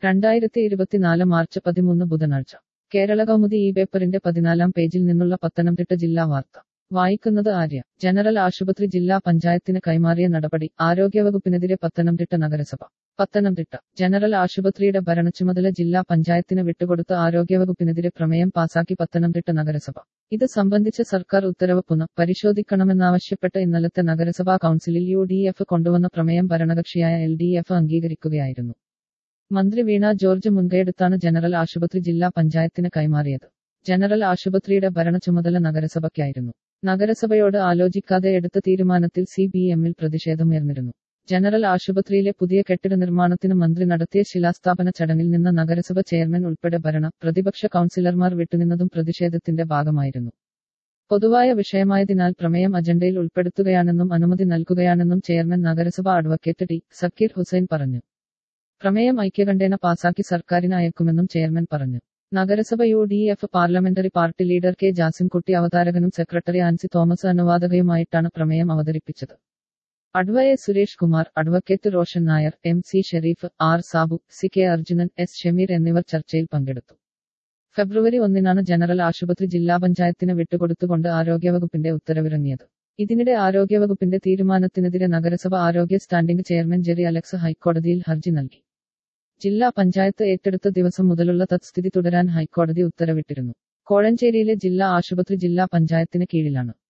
രണ്ടായിരത്തി ഇരുപത്തിനാല് മാർച്ച് പതിമൂന്ന് ബുധനാഴ്ച കേരള കൗമുദി ഈ പേപ്പറിന്റെ പതിനാലാം പേജിൽ നിന്നുള്ള പത്തനംതിട്ട ജില്ലാ വാർത്ത വായിക്കുന്നത് ആര്യ ജനറൽ ആശുപത്രി ജില്ലാ പഞ്ചായത്തിന് കൈമാറിയ നടപടി ആരോഗ്യവകുപ്പിനെതിരെ പത്തനംതിട്ട നഗരസഭ പത്തനംതിട്ട ജനറൽ ആശുപത്രിയുടെ ഭരണച്ചുമതല ജില്ലാ പഞ്ചായത്തിന് വിട്ടുകൊടുത്ത ആരോഗ്യവകുപ്പിനെതിരെ പ്രമേയം പാസാക്കി പത്തനംതിട്ട നഗരസഭ ഇത് സംബന്ധിച്ച് സർക്കാർ ഉത്തരവ് പുനഃ പരിശോധിക്കണമെന്നാവശ്യപ്പെട്ട് ഇന്നലത്തെ നഗരസഭാ കൗൺസിലിൽ യു ഡി എഫ് കൊണ്ടുവന്ന പ്രമേയം ഭരണകക്ഷിയായ എൽ ഡി എഫ് അംഗീകരിക്കുകയായിരുന്നു മന്ത്രി വീണ ജോർജ് മുൻകൈയെടുത്താണ് ജനറൽ ആശുപത്രി ജില്ലാ പഞ്ചായത്തിന് കൈമാറിയത് ജനറൽ ആശുപത്രിയുടെ ഭരണ ചുമതല നഗരസഭയ്ക്കായിരുന്നു നഗരസഭയോട് ആലോചിക്കാതെ എടുത്ത തീരുമാനത്തിൽ സി ബി എമ്മിൽ പ്രതിഷേധമുയർന്നിരുന്നു ജനറൽ ആശുപത്രിയിലെ പുതിയ കെട്ടിട നിർമ്മാണത്തിന് മന്ത്രി നടത്തിയ ശിലാസ്ഥാപന ചടങ്ങിൽ നിന്ന് നഗരസഭ ചെയർമാൻ ഉൾപ്പെടെ ഭരണ പ്രതിപക്ഷ കൗൺസിലർമാർ വിട്ടുനിന്നതും പ്രതിഷേധത്തിന്റെ ഭാഗമായിരുന്നു പൊതുവായ വിഷയമായതിനാൽ പ്രമേയം അജണ്ടയിൽ ഉൾപ്പെടുത്തുകയാണെന്നും അനുമതി നൽകുകയാണെന്നും ചെയർമാൻ നഗരസഭ അഡ്വക്കേറ്റ് ടി സക്കീർ ഹുസൈൻ പറഞ്ഞു പ്രമേയം ഐക്യകണ്ഠേന പാസാക്കി സർക്കാരിന് അയക്കുമെന്നും ചെയർമാൻ പറഞ്ഞു നഗരസഭ U D F parliamentary party leader K Jasimkutty അവതാരകനും സെക്രട്ടറി ആൻസി തോമസ് അനുവാദകയുമായിട്ടാണ് പ്രമേയം അവതരിപ്പിച്ചത് അഡ്വയെ Suresh Kumar advocate Roshan Nair M C Sherif R Sabu C K Arjunan S Shameer എന്നിവർ ചർച്ചയിൽ പങ്കെടുത്തു ഫെബ്രുവരി ഒന്നിനാണ് ജനറൽ ആശുപത്രി ജില്ലാ പഞ്ചായത്തിന് വിട്ടുകൊടുത്തുകൊണ്ട് ആരോഗ്യവകുപ്പിന്റെ ഉത്തരവിറങ്ങിയത് ഇതിനിടെ ആരോഗ്യവകുപ്പിന്റെ തീരുമാനത്തിനെതിരെ നഗരസഭ ആരോഗ്യ സ്റ്റാൻഡിംഗ് ചെയർമാൻ ജെറി അലക്സ് ഹൈക്കോടതിയിൽ ഹർജി നൽകി ജില്ലാ പഞ്ചായത്ത് ഏറ്റെടുത്ത ദിവസം മുതലുള്ള തത്സ്ഥിതി തുടരാൻ ഹൈക്കോടതി ഉത്തരവിട്ടിരുന്നു കോഴഞ്ചേരിയിലെ ജില്ലാ ആശുപത്രി ജില്ലാ പഞ്ചായത്തിന് കീഴിലാണ്